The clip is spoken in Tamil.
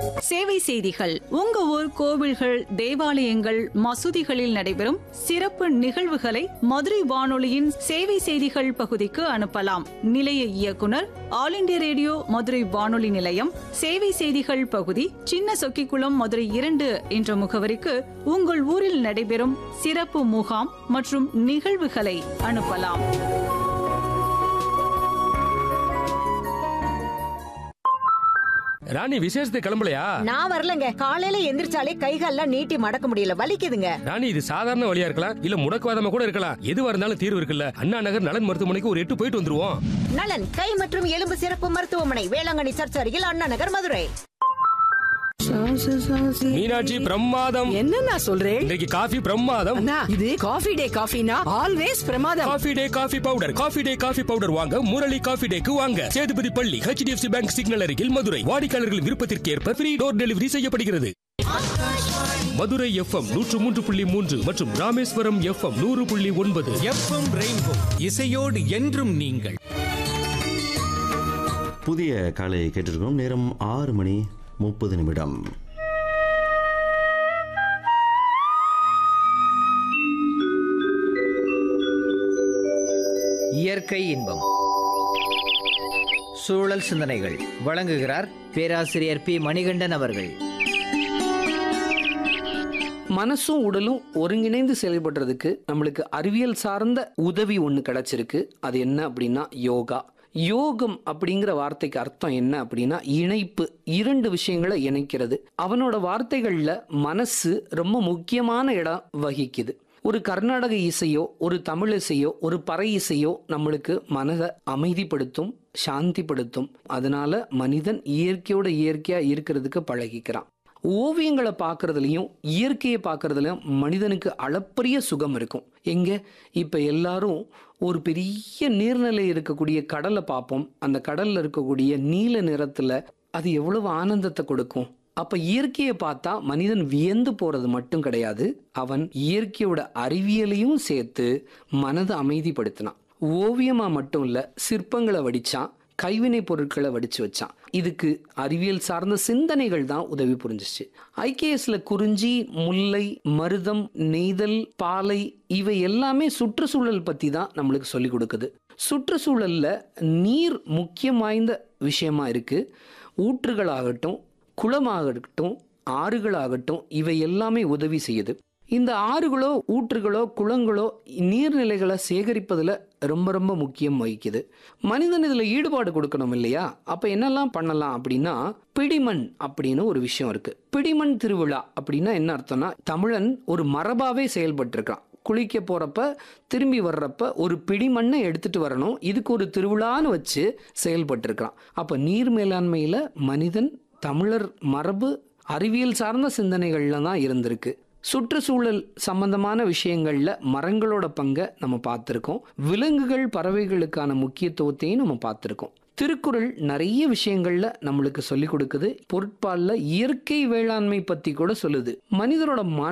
சேவை செய்திகள் உங்க ஊர் கோவில்கள் தேவாலயங்கள் மசூதிகளில் நடைபெறும் சிறப்பு நிகழ்வுகளை மதுரை வானொலியின் சேவை செய்திகள் பகுதிக்கு அனுப்பலாம் நிலைய இயக்குனர் ஆல் இண்டியா ரேடியோ மதுரை வானொலி நிலையம் சேவை செய்திகள் பகுதி சின்ன சொக்கிக்குளம் மதுரை இரண்டு என்ற முகவரிக்கு உங்கள் ஊரில் நடைபெறும் சிறப்பு முகாம் மற்றும் நிகழ்வுகளை அனுப்பலாம் ராணி விசேஷத்துக்கு கிளம்பலையா நான் வரலங்க காலையில எந்திரிச்சாலே கைகால்லாம் நீட்டி மடக்க முடியல வலிக்குதுங்க ராணி இது சாதாரண வழியா இருக்கலாம் இல்ல முடக்குவாதமா கூட இருக்கலாம் எதுவா இருந்தாலும் தீர்வு இருக்குல்ல அண்ணா நகர் நலன் மருத்துவமனைக்கு ஒரு எட்டு போயிட்டு வந்துருவோம் நலன் கை மற்றும் எலும்பு சிறப்பு மருத்துவமனை வேளாங்கண்ணி சர்ச் அருகில் அண்ணா நகர் மதுரை மீனாட்சி பிரமாதம் என்னண்ணா சொல்றேன் இன்றைக்கு காஃபி பிரமாதம் அண்ணா இது காஃபி டே காஃபினா ஆல்வேஸ் பிரமாதம் coffee day coffee powder coffee day coffee powder வாங்க முரளி காஃபி டேக்கு வாங்க சேதுபதி பள்ளி ஹெச்டிஎஃப்சி பேங்க் சிக்னல் அருகில் மதுரை வாடிக்கையாளர்களின் விருப்பத்திற்கு ஏற்ப ஃப்ரீ டோர் டெலிவரி செய்யப்படுகிறது மதுரை எஃப்எம் நூற்று மூன்று புள்ளி மூன்று மற்றும் ராமேஸ்வரம் எஃப்எம் நூறு புள்ளி ஒன்பது எஃப்எம் ரெயின்போ இசையோடு என்றும் நீங்கள் புதிய காலை கேட்டிருக்கோம் நேரம் ஆறு மணி முப்பது நிமிடம் இயற்கை இன்பம் சூழல் சிந்தனைகள் வழங்குகிறார் பேராசிரியர் பி மணிகண்டன் அவர்கள் மனசும் உடலும் ஒருங்கிணைந்து செயல்படுறதுக்கு நம்மளுக்கு அறிவியல் சார்ந்த உதவி ஒன்று கிடைச்சிருக்கு அது என்ன அப்படின்னா யோகா யோகம் அப்படிங்கிற வார்த்தைக்கு அர்த்தம் என்ன அப்படின்னா இணைப்பு இரண்டு விஷயங்களை இணைக்கிறது அவனோட வார்த்தைகளில் மனசு ரொம்ப முக்கியமான இடம் வகிக்குது ஒரு கர்நாடக இசையோ ஒரு தமிழ் இசையோ ஒரு பறை இசையோ நம்மளுக்கு மனதை அமைதிப்படுத்தும் சாந்திப்படுத்தும் அதனால மனிதன் இயற்கையோட இயற்கையா இருக்கிறதுக்கு பழகிக்கிறான் ஓவியங்களை பார்க்கறதுலையும் இயற்கையை பார்க்கறதுலையும் மனிதனுக்கு அளப்பரிய சுகம் இருக்கும் எங்க இப்போ எல்லாரும் ஒரு பெரிய நீர்நிலை இருக்கக்கூடிய கடலை பார்ப்போம் அந்த கடல்ல இருக்கக்கூடிய நீல நிறத்துல அது எவ்வளவு ஆனந்தத்தை கொடுக்கும் அப்ப இயற்கையை பார்த்தா மனிதன் வியந்து போறது மட்டும் கிடையாது அவன் இயற்கையோட அறிவியலையும் சேர்த்து மனதை அமைதிப்படுத்தினான் ஓவியமா மட்டும் இல்ல சிற்பங்களை வடிச்சான் கைவினை பொருட்களை வடிச்சு வச்சான் இதுக்கு அறிவியல் சார்ந்த சிந்தனைகள் தான் உதவி புரிஞ்சிச்சு ஐகேஎஸ்ல குறிஞ்சி முல்லை மருதம் நெய்தல் பாலை இவை எல்லாமே சுற்றுச்சூழல் பத்தி தான் நம்மளுக்கு சொல்லி கொடுக்குது சுற்றுச்சூழல்ல நீர் முக்கியம் வாய்ந்த விஷயமா இருக்கு ஊற்றுகளாகட்டும் குளமாகட்டும் ஆறுகளாகட்டும் இவை எல்லாமே உதவி செய்யுது இந்த ஆறுகளோ ஊற்றுகளோ குளங்களோ நீர்நிலைகளை சேகரிப்பதில் ரொம்ப ரொம்ப முக்கியம் வகிக்குது மனிதன் இதில் ஈடுபாடு கொடுக்கணும் இல்லையா அப்போ என்னெல்லாம் பண்ணலாம் அப்படின்னா பிடிமண் அப்படின்னு ஒரு விஷயம் இருக்கு பிடிமண் திருவிழா அப்படின்னா என்ன அர்த்தம்னா தமிழன் ஒரு மரபாவே செயல்பட்டிருக்கான் குளிக்க போறப்ப திரும்பி வர்றப்ப ஒரு பிடி மண்ணை எடுத்துட்டு வரணும் இதுக்கு ஒரு திருவிழான்னு வச்சு செயல்பட்டிருக்கான் அப்ப நீர் மேலாண்மையில மனிதன் தமிழர் மரபு அறிவியல் சார்ந்த சிந்தனைகள்ல தான் இருந்திருக்கு சுற்றுச்சூழல் சம்பந்தமான விஷயங்கள்ல மரங்களோட பங்கை நம்ம பார்த்துருக்கோம் விலங்குகள் பறவைகளுக்கான முக்கியத்துவத்தையும் நம்ம பார்த்துருக்கோம் திருக்குறள் நிறைய விஷயங்கள்ல நம்மளுக்கு சொல்லி கொடுக்குது பொருட்பாலில் இயற்கை வேளாண்மை பத்தி கூட சொல்லுது மனிதரோட